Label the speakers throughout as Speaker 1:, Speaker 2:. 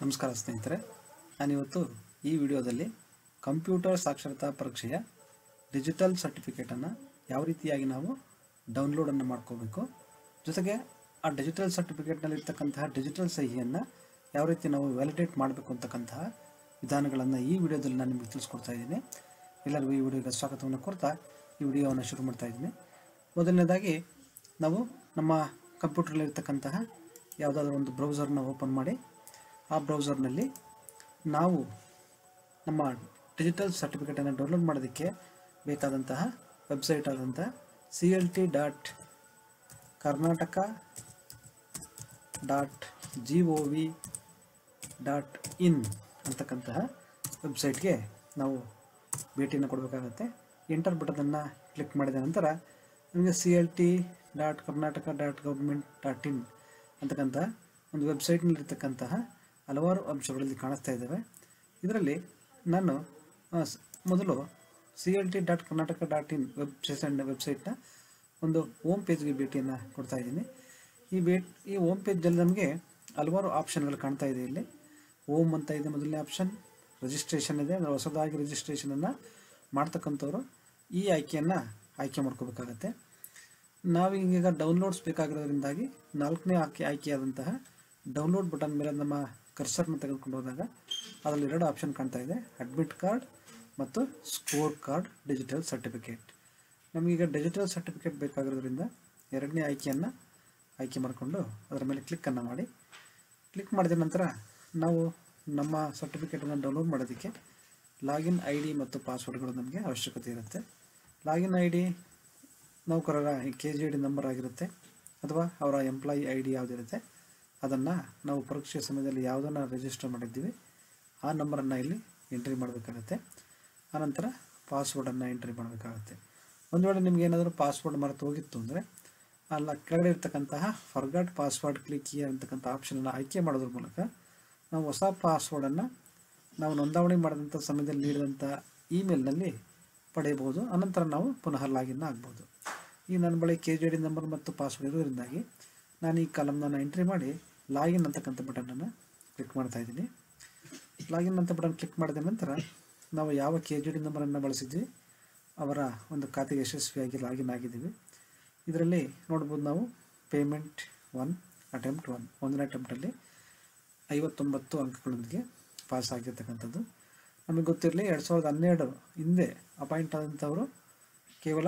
Speaker 1: ನಮಸ್ಕಾರ ಸ್ನೇಹಿತರೆ ನಾನಿವತ್ತು ಈ ವಿಡಿಯೋದಲ್ಲಿ ಕಂಪ್ಯೂಟರ್ ಸಾಕ್ಷರತಾ ಪರೀಕ್ಷೆಯ ಡಿಜಿಟಲ್ ಸರ್ಟಿಫಿಕೇಟನ್ನು ಯಾವ ರೀತಿಯಾಗಿ ನಾವು ಡೌನ್ಲೋಡನ್ನು ಮಾಡ್ಕೋಬೇಕು ಜೊತೆಗೆ ಆ ಡಿಜಿಟಲ್ ಸರ್ಟಿಫಿಕೇಟ್ನಲ್ಲಿ ಇರ್ತಕ್ಕಂತಹ ಡಿಜಿಟಲ್ ಸಹಿಯನ್ನು ಯಾವ ರೀತಿ ನಾವು ವ್ಯಾಲಿಡೇಟ್ ಮಾಡಬೇಕು ಅಂತಕ್ಕಂತಹ ವಿಧಾನಗಳನ್ನು ಈ ವಿಡಿಯೋದಲ್ಲಿ ನಾನು ನಿಮಗೆ ತಿಳಿಸ್ಕೊಡ್ತಾ ಇದ್ದೀನಿ ಎಲ್ಲರಿಗೂ ಈ ವಿಡಿಯೋಗೆ ಸ್ವಾಗತವನ್ನು ಕೊಡ್ತಾ ಈ ವಿಡಿಯೋವನ್ನು ಶುರು ಮಾಡ್ತಾ ಇದ್ದೀನಿ ಮೊದಲನೇದಾಗಿ ನಾವು ನಮ್ಮ ಕಂಪ್ಯೂಟ್ರಲ್ಲಿ ಇರ್ತಕ್ಕಂತಹ ಯಾವುದಾದ್ರೂ ಒಂದು ಬ್ರೌಸರ್ನ ಓಪನ್ ಮಾಡಿ ಆ ಬ್ರೌಸರ್ನಲ್ಲಿ ನಾವು ನಮ್ಮ ಡಿಜಿಟಲ್ ಸರ್ಟಿಫಿಕೇಟನ್ನು ಡೌನ್ಲೋಡ್ ಮಾಡೋದಕ್ಕೆ ಬೇಕಾದಂತಹ ವೆಬ್ಸೈಟ್ ಆದಂಥ C L T dot Karnataka dot G O V dot in ಅಂತಕ್ಕಂತಹ ವೆಬ್ಸೈಟ್ಗೆ ನಾವು ಭೇಟಿಯನ್ನು ಕೊಡಬೇಕಾಗತ್ತೆ ಎಂಟರ್ ಬಟನನ್ನು ಕ್ಲಿಕ್ ಮಾಡಿದ ನಂತರ ನಮಗೆ C L T dot Karnataka dot government dot in ಅಂತಕ್ಕಂಥ ಒಂದು ವೆಬ್ಸೈಟ್ನಲ್ಲಿರ್ತಕ್ಕಂತಹ ಹಲವಾರು ಅಂಶಗಳಲ್ಲಿ ಕಾಣಿಸ್ತಾ ಇದ್ದಾವೆ ಇದರಲ್ಲಿ ನಾನು ಆ, ಸ್- ಮೊದಲು C L T dot Karnataka dot in web ವೆಬ್ಸೈಟ್ನ ಒಂದು ಹೋಮ್ ಪೇಜ್ಗೆ ಭೇಟಿಯನ್ನು ಕೊಡ್ತಾ ಇದ್ದೀನಿ ಈ ಭೇಟ್ ಈ ಹೋಮ್ ಪೇಜಲ್ಲಿ ನಮಗೆ ಹಲವಾರು ಆಪ್ಷನ್ಗಳು ಕಾಣ್ತಾ ಇದೆ ಇಲ್ಲಿ ಓಮ್ ಅಂತ ಇದೆ ಮೊದಲನೇ ಆಪ್ಷನ್ ರಿಜಿಸ್ಟ್ರೇಷನ್ ಇದೆ ಅಂದರೆ ಹೊಸದಾಗಿ ರಿಜಿಸ್ಟ್ರೇಷನನ್ನು ಮಾಡ್ತಕ್ಕಂಥವ್ರು ಈ ಆಯ್ಕೆಯನ್ನು ಆಯ್ಕೆ ಮಾಡ್ಕೋಬೇಕಾಗತ್ತೆ ನಾವು ಈಗ ಡೌನ್ಲೋಡ್ಸ್ ಬೇಕಾಗಿರೋದ್ರಿಂದಾಗಿ ನಾಲ್ಕನೇ ಆಯ್ಕೆ ಆಯ್ಕೆಯಾದಂತಹ ಡೌನ್ಲೋಡ್ ಬಟನ್ ಮೇಲೆ ನಮ್ಮ ಕರ್ಸರ್ನ ತೆಗೆದುಕೊಂಡು ಹೋದಾಗ ಅದರಲ್ಲಿ ಎರಡು ಆಪ್ಷನ್ ಕಾಣ್ತಾ ಇದೆ ಅಡ್ಮಿಟ್ ಕಾರ್ಡ್ ಮತ್ತು ಸ್ಕೋರ್ ಕಾರ್ಡ್ ಡಿಜಿಟಲ್ ಸರ್ಟಿಫಿಕೇಟ್ ನಮಗೀಗ ಡಿಜಿಟಲ್ ಸರ್ಟಿಫಿಕೇಟ್ ಬೇಕಾಗಿರೋದ್ರಿಂದ ಎರಡನೇ ಆಯ್ಕೆಯನ್ನು ಆಯ್ಕೆ ಮಾಡಿಕೊಂಡು ಅದರ ಮೇಲೆ ಕ್ಲಿಕ್ಕನ್ನು ಮಾಡಿ ಕ್ಲಿಕ್ ಮಾಡಿದ ನಂತರ ನಾವು ನಮ್ಮ ಸರ್ಟಿಫಿಕೇಟನ್ನು ಡೌನ್ಲೋಡ್ ಮಾಡೋದಕ್ಕೆ ಲಾಗಿನ್ ಐ ಡಿ ಮತ್ತು ಪಾಸ್ವರ್ಡ್ಗಳು ನಮಗೆ ಅವಶ್ಯಕತೆ ಇರುತ್ತೆ ಲಾಗಿನ್ ಐ ಡಿ ನೌಕರರ ಕೆ ಜಿ ಡಿ ನಂಬರ್ ಆಗಿರುತ್ತೆ ಅಥವಾ ಅವರ ಎಂಪ್ಲಾಯಿ ಐ ಡಿ ಯಾವುದಿರುತ್ತೆ ಅದನ್ನು ನಾವು ಪರೀಕ್ಷೆ ಸಮಯದಲ್ಲಿ ಯಾವುದನ್ನು ರಿಜಿಸ್ಟರ್ ಮಾಡಿದ್ದೀವಿ ಆ ನಂಬರನ್ನು ಇಲ್ಲಿ ಎಂಟ್ರಿ ಮಾಡಬೇಕಾಗತ್ತೆ ಆನಂತರ ಪಾಸ್ವರ್ಡನ್ನು ಎಂಟ್ರಿ ಮಾಡಬೇಕಾಗತ್ತೆ ಒಂದು ವೇಳೆ ನಿಮ್ಗೆ ಏನಾದರೂ ಪಾಸ್ವರ್ಡ್ ಮರೆತು ಹೋಗಿತ್ತು ಅಂದರೆ ಅಲ್ಲ ಕೆಳಗಡೆ ಇರ್ತಕ್ಕಂತಹ ಫರ್ಗಾಟ್ ಪಾಸ್ವರ್ಡ್ ಕ್ಲಿಕ್ ಹಿಯರ್ ಅಂತಕ್ಕಂಥ ಆಪ್ಷನನ್ನು ಆಯ್ಕೆ ಮಾಡೋದ್ರ ಮೂಲಕ ನಾವು ಹೊಸ ಪಾಸ್ವರ್ಡನ್ನು ನಾವು ನೋಂದಣಿ ಮಾಡಿದಂಥ ಸಮಯದಲ್ಲಿ ನೀಡಿದಂಥ ಇಮೇಲ್ನಲ್ಲಿ ಪಡೆಯಬಹುದು ಅನಂತರ ನಾವು ಪುನಃ ಲಾಗಿನ್ ಆಗ್ಬೋದು ಈಗ ನನ್ನ ಬಳಿ ಕೆ ಜಿ ಡಿ ನಂಬರ್ ಮತ್ತು ಪಾಸ್ವರ್ಡ್ ಇರೋದ್ರಿಂದಾಗಿ ನಾನು ಈ ಕಾಲಮ್ನ ಎಂಟ್ರಿ ಮಾಡಿ ಲಾಗಿನ್ ಅಂತಕ್ಕಂಥ ಬಟನನ್ನು ಕ್ಲಿಕ್ ಮಾಡ್ತಾ ಇದ್ದೀನಿ ಲಾಗಿನ್ ಅಂತ ಬಟನ್ ಕ್ಲಿಕ್ ಮಾಡಿದ ನಂತರ ನಾವು ಯಾವ ಕೆ ಜಿ ಡಿ ನಂಬರನ್ನು ಬಳಸಿದ್ವಿ ಅವರ ಒಂದು ಖಾತೆಗೆ ಯಶಸ್ವಿಯಾಗಿ ಲಾಗಿನ್ ಆಗಿದ್ದೀವಿ ಇದರಲ್ಲಿ ನೋಡ್ಬೋದು ನಾವು ಪೇಮೆಂಟ್ ಒನ್ ಅಟೆಂಪ್ಟ್ ಒನ್ ಒಂದನೇ ಅಟೆಂಪ್ಟಲ್ಲಿ ಐವತ್ತೊಂಬತ್ತು ಅಂಕಗಳೊಂದಿಗೆ ಪಾಸ್ ಆಗಿರ್ತಕ್ಕಂಥದ್ದು ನಮಗೆ ಗೊತ್ತಿರಲಿ ಎರಡು ಸಾವಿರದ ಹನ್ನೆರಡು ಹಿಂದೆ ಅಪಾಯಿಂಟ್ ಆದಂಥವರು ಕೇವಲ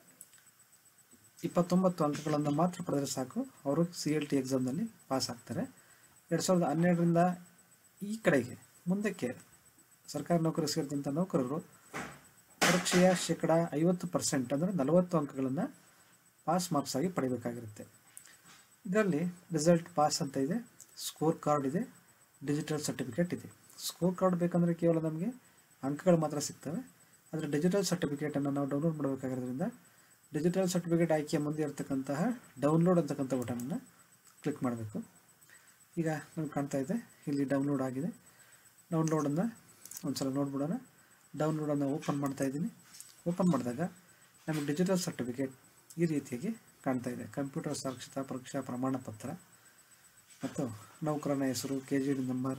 Speaker 1: ಇಪ್ಪತ್ತೊಂಬತ್ತು ಅಂಕಗಳನ್ನು ಮಾತ್ರ ಪಡೆದರೆ ಸಾಕು ಅವರು ಸಿ ಎಲ್ ಟಿ ಎಕ್ಸಾಮ್ನಲ್ಲಿ ಪಾಸ್ ಆಗ್ತಾರೆ ಎರಡು ಸಾವಿರದ ಹನ್ನೆರಡರಿಂದ ಈ ಕಡೆಗೆ ಮುಂದಕ್ಕೆ ಸರ್ಕಾರಿ ನೌಕರಿ ಸೇರಿದಂಥ ನೌಕರರು ಪರೀಕ್ಷೆಯ ಶೇಕಡ ಐವತ್ತು ಪರ್ಸೆಂಟ್ ಅಂದರೆ ನಲವತ್ತು ಅಂಕಗಳನ್ನು ಪಾಸ್ ಮಾರ್ಕ್ಸ್ ಆಗಿ ಪಡಿಬೇಕಾಗಿರುತ್ತೆ ಇದರಲ್ಲಿ ರಿಸಲ್ಟ್ ಪಾಸ್ ಅಂತ ಇದೆ ಸ್ಕೋರ್ ಕಾರ್ಡ್ ಇದೆ ಡಿಜಿಟಲ್ ಸರ್ಟಿಫಿಕೇಟ್ ಇದೆ ಸ್ಕೋರ್ ಕಾರ್ಡ್ ಬೇಕಂದರೆ ಕೇವಲ ನಮಗೆ ಅಂಕಗಳು ಮಾತ್ರ ಸಿಗ್ತವೆ ಆದರೆ ಡಿಜಿಟಲ್ ಸರ್ಟಿಫಿಕೇಟನ್ನು ನಾವು ಡೌನ್ಲೋಡ್ ಮಾಡಬೇಕಾಗಿರೋದ್ರಿಂದ ಡಿಜಿಟಲ್ ಸರ್ಟಿಫಿಕೇಟ್ ಆಯ್ಕೆಯ ಮುಂದೆ ಇರತಕ್ಕಂತಹ ಡೌನ್ಲೋಡ್ ಅಂತಕ್ಕಂಥ ಬಟನನ್ನು ಕ್ಲಿಕ್ ಮಾಡಬೇಕು ಈಗ ನಮ್ಗೆ ಕಾಣ್ತಾ ಇದೆ ಇಲ್ಲಿ ಡೌನ್ಲೋಡ್ ಆಗಿದೆ ಡೌನ್ಲೋಡನ್ನು ಒಂದ್ಸಲ ನೋಡ್ಬಿಡೋಣ ಡೌನ್ಲೋಡನ್ನು ಓಪನ್ ಮಾಡ್ತಾ ಇದ್ದೀನಿ ಓಪನ್ ಮಾಡಿದಾಗ ನಮಗೆ ಡಿಜಿಟಲ್ ಸರ್ಟಿಫಿಕೇಟ್ ಈ ರೀತಿಯಾಗಿ ಕಾಣ್ತಾ ಇದೆ ಕಂಪ್ಯೂಟರ್ ಸಾಕ್ಷರತಾ ಪರೀಕ್ಷಾ ಪ್ರಮಾಣ ಪತ್ರ ಮತ್ತು ನೌಕರನ ಹೆಸರು ಕೆ ಜಿ ಡಿ ನಂಬರ್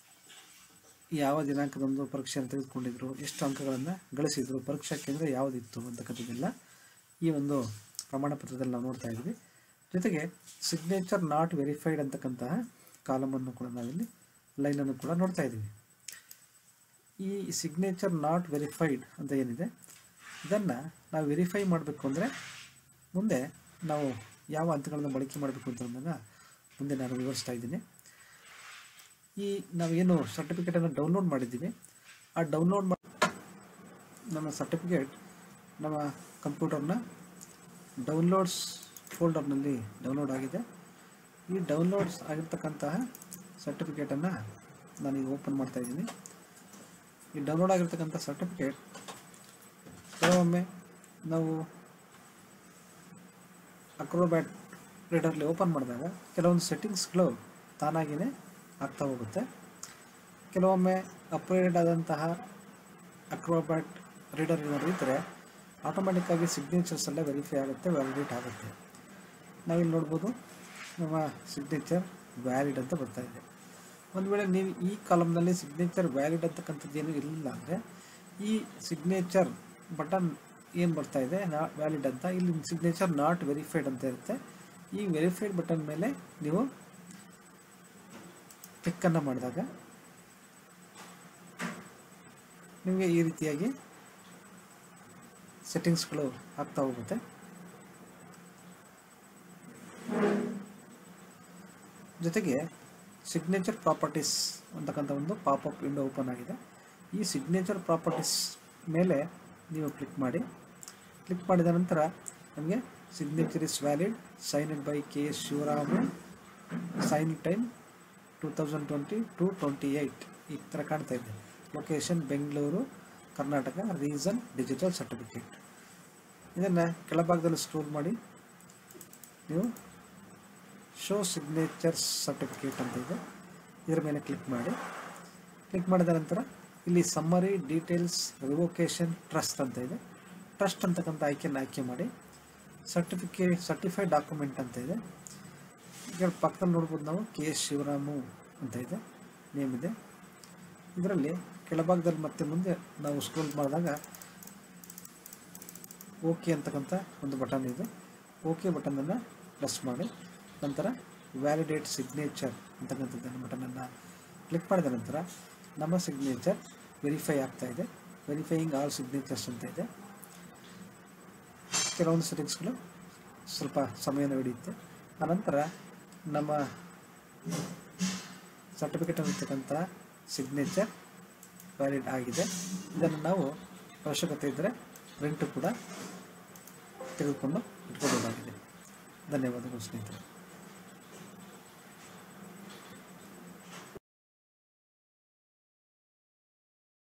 Speaker 1: ಯಾವ ದಿನಾಂಕದಂದು ಪರೀಕ್ಷೆಯನ್ನು ತೆಗೆದುಕೊಂಡಿದ್ರು ಎಷ್ಟು ಅಂಕಗಳನ್ನು ಗಳಿಸಿದ್ರು ಪರೀಕ್ಷಾ ಕೇಂದ್ರ ಯಾವುದಿತ್ತು ಅಂತಕ್ಕಂಥದ್ದೆಲ್ಲ ಈ ಒಂದು ಪ್ರಮಾಣ ಪತ್ರದಲ್ಲಿ ನಾವು ನೋಡ್ತಾ ಇದ್ವಿ ಜೊತೆಗೆ ಸಿಗ್ನೇಚರ್ ನಾಟ್ ವೆರಿಫೈಡ್ ಅಂತಕ್ಕಂತಹ ಕಾಲಮನ್ನು ಕೂಡ ನಾವಿಲ್ಲಿ ಲೈನನ್ನು ಕೂಡ ನೋಡ್ತಾ ಇದ್ದೀವಿ ಈ ಸಿಗ್ನೇಚರ್ ನಾಟ್ ವೆರಿಫೈಡ್ ಅಂತ ಏನಿದೆ ಇದನ್ನು ನಾವು ವೆರಿಫೈ ಮಾಡಬೇಕು ಅಂದರೆ ಮುಂದೆ ನಾವು ಯಾವ ಹಂತಗಳನ್ನು ಬಳಕೆ ಮಾಡಬೇಕು ಅಂತ ಅಂದಾಗ ಮುಂದೆ ನಾನು ವಿವರಿಸ್ತಾ ಇದ್ದೀನಿ ಈ ನಾವೇನು ಸರ್ಟಿಫಿಕೇಟನ್ನು ಡೌನ್ಲೋಡ್ ಮಾಡಿದ್ದೀವಿ ಆ ಡೌನ್ಲೋಡ್ ಮಾಡಿ ನಮ್ಮ ಸರ್ಟಿಫಿಕೇಟ್ ನಮ್ಮ ಕಂಪ್ಯೂಟರ್ನ ಡೌನ್ಲೋಡ್ಸ್ ಫೋಲ್ಡರ್ನಲ್ಲಿ ಡೌನ್ಲೋಡ್ ಆಗಿದೆ ಈ ಡೌನ್ಲೋಡ್ಸ್ ಆಗಿರ್ತಕ್ಕಂತಹ ಸರ್ಟಿಫಿಕೇಟನ್ನು ನಾನೀಗ ಓಪನ್ ಮಾಡ್ತಾ ಇದ್ದೀನಿ ಈ ಡೌನ್ಲೋಡ್ ಆಗಿರ್ತಕ್ಕಂಥ ಸರ್ಟಿಫಿಕೇಟ್ ಕೆಲವೊಮ್ಮೆ ನಾವು ಅಕ್ರೋಬ್ಯಾಟ್ ರೀಡರ್ಲಿ ಓಪನ್ ಮಾಡಿದಾಗ ಕೆಲವೊಂದು ಸೆಟ್ಟಿಂಗ್ಸ್ಗಳು ತಾನಾಗಿಯೇ ಆಗ್ತಾ ಹೋಗುತ್ತೆ ಕೆಲವೊಮ್ಮೆ ಅಪ್ಗ್ರೇಡ್ ಆದಂತಹ ಅಕ್ರೋಬ್ಯಾಟ್ ರೀಡರ್ ಏನಾದ್ರು ಇದ್ದರೆ ಆಟೋಮೆಟಿಕ್ಕಾಗಿ ಸಿಗ್ನೇಚರ್ಸ್ ಎಲ್ಲ ವೆರಿಫೈ ಆಗುತ್ತೆ ವ್ಯಾಲಿಡೇಟ್ ಆಗುತ್ತೆ ನಾವಿಲ್ಲಿ ನೋಡ್ಬೋದು ನಮ್ಮ ಸಿಗ್ನೇಚರ್ ವ್ಯಾಲಿಡ್ ಅಂತ ಬರ್ತಾ ಇದೆ ಒಂದು ವೇಳೆ ನೀವು ಈ ಕಾಲಮ್ನಲ್ಲಿ ಸಿಗ್ನೇಚರ್ ವ್ಯಾಲಿಡ್ ಅಂತಕ್ಕಂಥದ್ದು ಏನು ಇರಲಿಲ್ಲ ಅಂದರೆ ಈ ಸಿಗ್ನೇಚರ್ ಬಟನ್ ಏನು ಬರ್ತಾ ಇದೆ ನಾ ವ್ಯಾಲಿಡ್ ಅಂತ ಇಲ್ಲಿ ಸಿಗ್ನೇಚರ್ ನಾಟ್ ವೆರಿಫೈಡ್ ಅಂತ ಇರುತ್ತೆ ಈ ವೆರಿಫೈಡ್ ಬಟನ್ ಮೇಲೆ ನೀವು ಕ್ಲಿಕ್ಕನ್ನು ಮಾಡಿದಾಗ ನಿಮಗೆ ಈ ರೀತಿಯಾಗಿ ಸೆಟ್ಟಿಂಗ್ಸ್ಗಳು ಆಗ್ತಾ ಹೋಗುತ್ತೆ ಜೊತೆಗೆ ಸಿಗ್ನೇಚರ್ ಪ್ರಾಪರ್ಟೀಸ್ ಅಂತಕ್ಕಂಥ ಒಂದು ಪಾಪಪ್ ವಿಂಡೋ ಓಪನ್ ಆಗಿದೆ ಈ ಸಿಗ್ನೇಚರ್ ಪ್ರಾಪರ್ಟೀಸ್ ಮೇಲೆ ನೀವು ಕ್ಲಿಕ್ ಮಾಡಿ ಕ್ಲಿಕ್ ಮಾಡಿದ ನಂತರ ನಮಗೆ signature is valid signed by K S Shivaramu sign time two thousand twenty two twenty eight ಈ ಥರ ಕಾಣ್ತಾ ಇದೆ location Bengaluru Karnataka reason digital certificate ಇದನ್ನು ಕೆಳಭಾಗದಲ್ಲಿ ಸ್ಕ್ರೋಲ್ ಮಾಡಿ ನೀವು ಶೋ ಸಿಗ್ನೇಚರ್ಸ್ ಸರ್ಟಿಫಿಕೇಟ್ ಅಂತ ಇದೆ ಇದರ ಮೇಲೆ ಕ್ಲಿಕ್ ಮಾಡಿ ಕ್ಲಿಕ್ ಮಾಡಿದ ನಂತರ ಇಲ್ಲಿ ಸಮ್ಮರಿ ಡೀಟೇಲ್ಸ್ ರಿವೋಕೇಶನ್ ಟ್ರಸ್ಟ್ ಅಂತ ಇದೆ ಟ್ರಸ್ಟ್ ಅಂತಕ್ಕಂಥ ಆಯ್ಕೆಯನ್ನು ಆಯ್ಕೆ ಮಾಡಿ ಸರ್ಟಿಫಿಕೇಟ್ ಸರ್ಟಿಫೈಡ್ ಡಾಕ್ಯುಮೆಂಟ್ ಅಂತ ಇದೆ ಈಗ ಪಕ್ಕದಲ್ಲಿ ನೋಡ್ಬೋದು ನಾವು ಕೆ ಎಸ್ ಶಿವರಾಮು ಅಂತ ಇದೆ ನೇಮ್ ಇದೆ ಇದರಲ್ಲಿ ಕೆಳಭಾಗದಲ್ಲಿ ಮತ್ತೆ ಮುಂದೆ ನಾವು ಸ್ಕ್ರೋಲ್ ಮಾಡಿದಾಗ ಓಕೆ ಅಂತಕ್ಕಂಥ ಒಂದು ಬಟನ್ ಇದೆ ಓಕೆ ಬಟನನ್ನು ಪ್ರೆಸ್ ಮಾಡಿ ನಂತರ ವ್ಯಾಲಿಡೇಟ್ ಸಿಗ್ನೇಚರ್ ಅಂತಕ್ಕಂಥದ್ದನ್ನು ಬಟನನ್ನು ಕ್ಲಿಕ್ ಮಾಡಿದ ನಂತರ ನಮ್ಮ ಸಿಗ್ನೇಚರ್ ವೆರಿಫೈ ಆಗ್ತಾ ಇದೆ ವೆರಿಫೈಯಿಂಗ್ ಆಲ್ ಸಿಗ್ನೇಚರ್ಸ್ ಅಂತ ಇದೆ ಕೆಲವೊಂದು ಸೆಟ್ಟಿಂಗ್ಸ್ಗಳು ಸ್ವಲ್ಪ ಸಮಯನ ಹಿಡಿಯುತ್ತೆ ಆನಂತರ ನಮ್ಮ ಸರ್ಟಿಫಿಕೇಟ್ ಅನ್ನತಕ್ಕಂಥ ಸಿಗ್ನೇಚರ್ ವ್ಯಾಲಿಡ್ ಆಗಿದೆ ಇದನ್ನು ನಾವು ಅವಶ್ಯಕತೆ ಇದ್ದರೆ ಪ್ರಿಂಟು ಕೂಡ ತೆಗೆದುಕೊಂಡು ಇಟ್ಕೋಬೋದಾಗಿದೆ ಧನ್ಯವಾದಗಳು ಸ್ನೇಹಿತರೆ